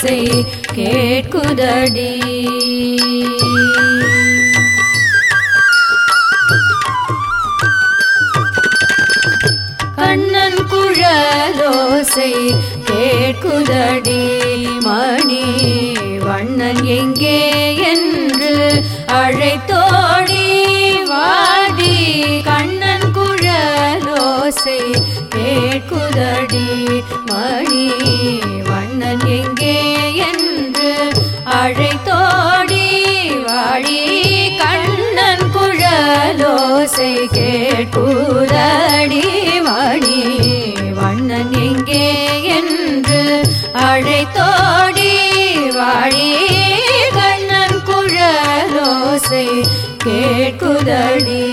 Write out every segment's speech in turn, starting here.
குழலோசை கேட்குதடி கண்ணன் குழலோசை கேட்குதடி மணி வண்ணன் எங்கே என்று அழைத்தோடி வாடி கண்ணன் குழலோசை கேட்குதடி மணி வண்ணன் எங்கே என்று அழைத்தோடி வாடி கண்ணன் குழலோசை கேட்குதடி மணி வண்ணன் எங்கே என்று அழைத்தோடி வாடி கண்ணன் குழலோசை கேட்குதடி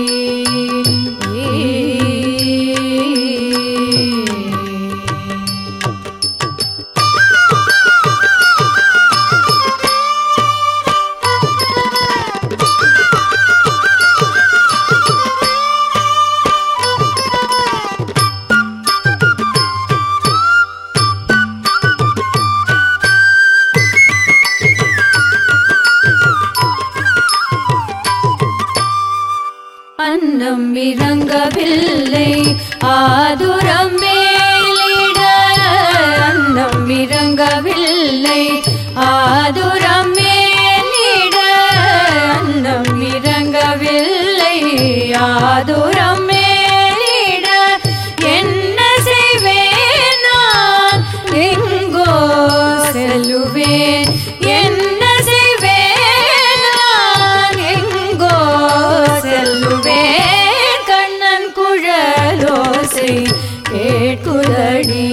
அன்னம் இறங்கவில்லை ஆதுரம் மேலிட அன்னம் இறங்கவில்லை ஆதுரம் மேலிட அன்னம் இறங்கவில்லை ஆதுரம் மேலிட என்ன செய்வேன் நான் எங்கோ செல்லுவேன் என்ன செய்வேன் நான் எங்கோ செல்லுவேன் கண்ணன் குழலோசை கேட்குதடி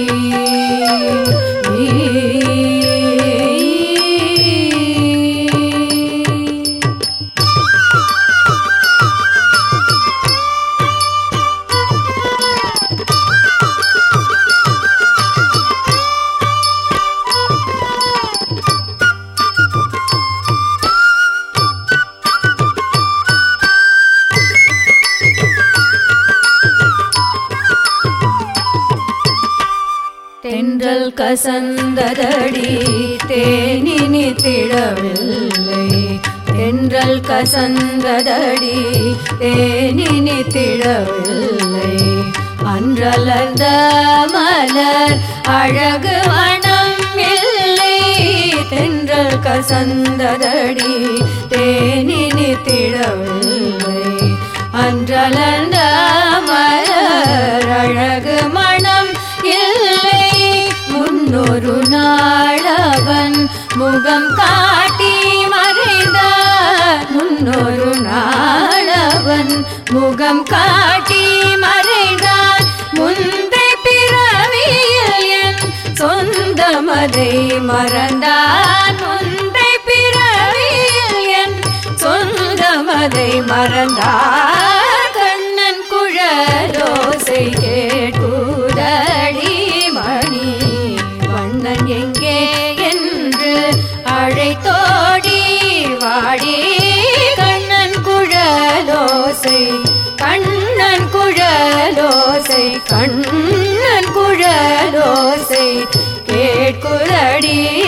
தென்றல் கசந்ததடி தேனினி திடவில்லை தென்றல் கசந்ததடி தேனினி திடவில்லை அன்றலர்ந்த மலர் அழகு வனம் இல்லை தென்றல் கசந்ததடி தேனினி திடவில்லை அன்றலர்ந்த மலர் அழகு மனம் இல்லை முன்னொரு நாளவன் முகம் காட்டி மறைந்தார் முன்னொரு நாளவன் முகம் காட்டி மறைந்தார் முந்தை பிறவியில் என் சொந்தமதை மறந்தான் முந்தை பிறவியில் என் சொந்தமதை மறந்தார் கண்ணன் குழலோசை கேட்குதடி மணி வண்ணன் எங்கே என்று அழைத்தோடி வாடி கண்ணன் குழலோசை கண்ணன் குழலோசை கண்ணன் குழலோசை கேட்குதடி